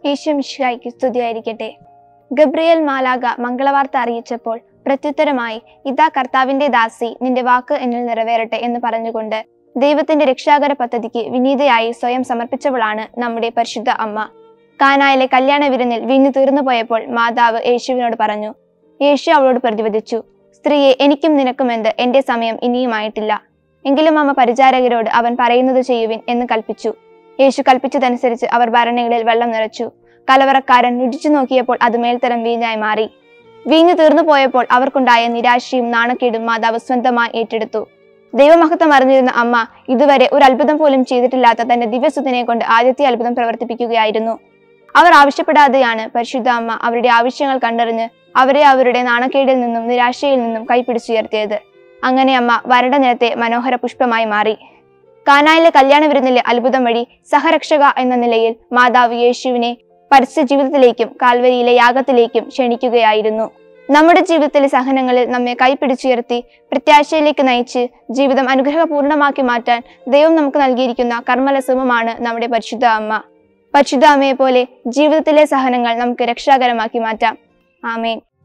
ഈശോ മിശിഹായ്ക്ക് സ്തുതിയായിരിക്കട്ടെ ഗബ്രിയേൽ മാലാക മംഗളവാർത്ത അറിയിച്ചപ്പോൾ പ്രത്യുത്തരമായി ഇതാ കർത്താവിന്റെ ദാസി നിന്റെ വാക്ക് എന്നിൽ നിറവേറട്ടെ എന്ന് പറഞ്ഞുകൊണ്ട് ദൈവത്തിന്റെ രക്ഷാകര പദ്ധതിക്ക് വിനീതയായി സ്വയം സമർപ്പിച്ചവളാണ് നമ്മുടെ പരിശുദ്ധ അമ്മ കാനായിലെ കല്യാണ വിരുന്നിൽ വീഞ്ഞു തീർന്നു പോയപ്പോൾ മാതാവ് യേശുവിനോട് പറഞ്ഞു യേശു അവളോട് പ്രതിവദിച്ചു സ്ത്രീയെ എനിക്കും നിനക്കുമെന്ത് എന്റെ സമയം ഇനിയുമായിട്ടില്ല എങ്കിലും അമ്മ പരിചാരകരോട് അവൻ പറയുന്നത് ചെയ്യുവിൻ എന്ന് കൽപ്പിച്ചു യേശു കൽപ്പിച്ചതനുസരിച്ച് അവർ ഭരണികളിൽ വെള്ളം നിറച്ചു കലവറക്കാരൻ രുചിച്ചു നോക്കിയപ്പോൾ അത് മേൽത്തരം വീഞ്ഞായി മാറി വീഞ്ഞു തീർന്നു പോയപ്പോൾ അവർക്കുണ്ടായ നിരാശയും നാണക്കേടും മാതാവ് സ്വന്തമായി ഏറ്റെടുത്തു ദൈവമഹത്വം അറിഞ്ഞിരുന്ന അമ്മ ഇതുവരെ ഒരു അത്ഭുതം പോലും ചെയ്തിട്ടില്ലാത്ത തന്റെ ദിവ്യസുതനെ കൊണ്ട് ആദ്യത്തെ അത്ഭുതം പ്രവർത്തിപ്പിക്കുകയായിരുന്നു അവർ ആവശ്യപ്പെടാതെയാണ് പരിശുദ്ധ അമ്മ അവരുടെ ആവശ്യങ്ങൾ കണ്ടറിഞ്ഞ് അവരെ അവരുടെ നാണക്കേടിൽ നിന്നും നിരാശയിൽ നിന്നും കൈപിടിച്ചുയർത്തിയത് അങ്ങനെ അമ്മ വരണ്ട നിലത്തെ മനോഹര പുഷ്പമായി മാറി കാനായിലെ കല്യാണ വിരുന്നിലെ അത്ഭുതം വഴി സഹരക്ഷക എന്ന നിലയിൽ മാതാവ് യേശുവിനെ പരസ്യ ജീവിതത്തിലേക്കും കാൽവരിയിലെ യാഗത്തിലേക്കും ക്ഷണിക്കുകയായിരുന്നു നമ്മുടെ ജീവിതത്തിലെ സഹനങ്ങളിൽ നമ്മെ കൈപിടിച്ചുയർത്തി പ്രത്യാശയിലേക്ക് നയിച്ച് ജീവിതം അനുഗ്രഹപൂർണ്ണമാക്കി മാറ്റാൻ ദൈവം നമുക്ക് നൽകിയിരിക്കുന്ന കർമ്മലസുമമാണ് നമ്മുടെ പരിശുദ്ധ അമ്മ പരിശുദ്ധ അമ്മയെ പോലെ ജീവിതത്തിലെ സഹനങ്ങൾ നമുക്ക് രക്ഷാകരമാക്കി മാറ്റാം ആമേൻ